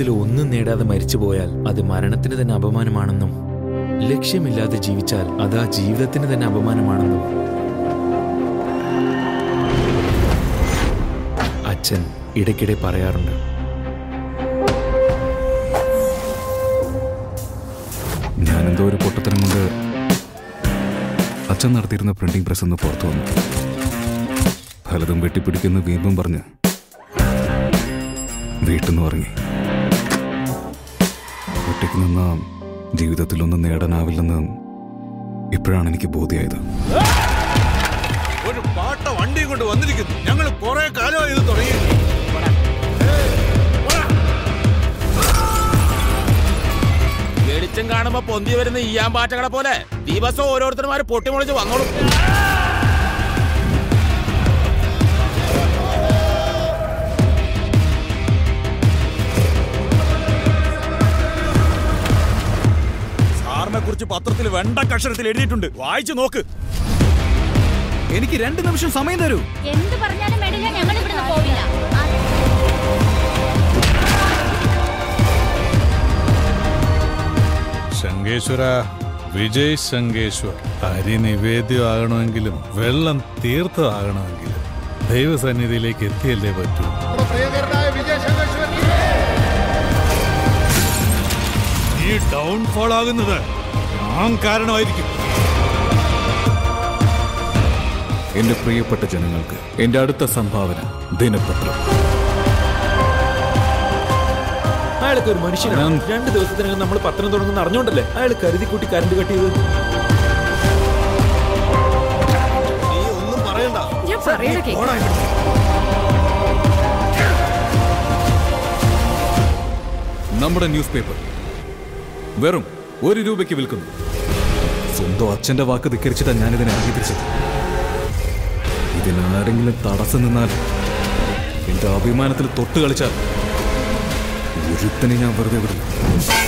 ജീവിതത്തിൽ ഒന്നും നേടാതെ മരിച്ചുപോയാൽ അത് മരണത്തിന് തന്നെ അപമാനമാണെന്നും ലക്ഷ്യമില്ലാതെ ജീവിച്ചാൽ അത് ആ ജീവിതത്തിന് തന്നെ അപമാനമാണെന്നും അച്ഛൻ ഇടയ്ക്കിടെ പറയാറുണ്ട് ഞാനെന്തോ ഒരു പൊട്ടത്തരം കൊണ്ട് അച്ഛൻ നടത്തിയിരുന്ന പ്രിന്റിംഗ് പ്രസ് ഒന്ന് പുറത്തു വന്നു പലതും വെട്ടിപ്പിടിക്കുന്ന വീമ്പും പറഞ്ഞ് വീട്ടിൽ നിന്ന് ഇറങ്ങി ഒറ്റയ്ക്ക് നിന്ന ജീവിതത്തിലൊന്നും നേടാനാവില്ലെന്ന് ഇപ്പോഴാണ് എനിക്ക് ബോധ്യമായത് ഒരു പാട്ട വണ്ടി കൊണ്ട് വന്നിരിക്കുന്നു ഞങ്ങൾ കുറെ കാലമായി ഇത് തുടങ്ങി വെളിച്ചം കാണുമ്പോ പൊന്തി വരുന്ന ഈയാൻ പാറ്റകളെ പോലെ ദിവസം ഓരോരുത്തർമാര് പൊട്ടിമുളിച്ച് വന്നോളും സാറിനെ കുറിച്ച് പത്രത്തിൽ വെണ്ട കക്ഷരത്തിൽ എഴുതിയിട്ടുണ്ട് വായിച്ചു നോക്ക് എനിക്ക് രണ്ട് നിമിഷം സമയം തരൂ എന്ത് പറഞ്ഞാലും വേണ്ടില്ല ഞങ്ങൾ ഇവിടുന്ന് പോവില്ല ശങ്കേശ്വര വിജയ് ശങ്കേശ്വർ അരി നിവേദ്യമാകണമെങ്കിലും വെള്ളം തീർത്ഥമാകണമെങ്കിലും ദൈവസന്നിധിയിലേക്ക് എത്തിയല്ലേ പറ്റൂ ഈ ഡൗൺഫോൾ ആകുന്നത് നാം കാരണമായിരിക്കും എന്റെ പ്രിയപ്പെട്ട ജനങ്ങൾക്ക് എന്റെ അടുത്ത സംഭാവന ദിനപത്രം അയാൾക്ക് ഒരു മനുഷ്യനാണ് രണ്ട് ദിവസത്തിനകം നമ്മൾ പത്രം തുടങ്ങുന്ന അറിഞ്ഞോണ്ടല്ലേ അയാൾ കരുതി കൂട്ടി കരണ്ട് കട്ടിയത് നീ ഒന്നും പറയണ്ട ഞാൻ പറയണ കേക്ക് ഓടാ ഇവിടുന്ന്. നമ്മുടെ ന്യൂസ് പേപ്പർ വെറും ഒരു രൂപയ്ക്ക് വിൽക്കുന്നു സ്വന്തം അച്ഛന്റെ വാക്ക് ധിക്കരിച്ചിട്ടാണ് ഞാനിതിനെ അംഗീകരിച്ചത് ഇതിനാരെങ്കിലും തടസ്സം നിന്നാൽ എന്റെ അഭിമാനത്തിൽ തൊട്ട് കളിച്ചാൽ ഒരുത്തനെ ഞാൻ വെറുതെ വിടില്ല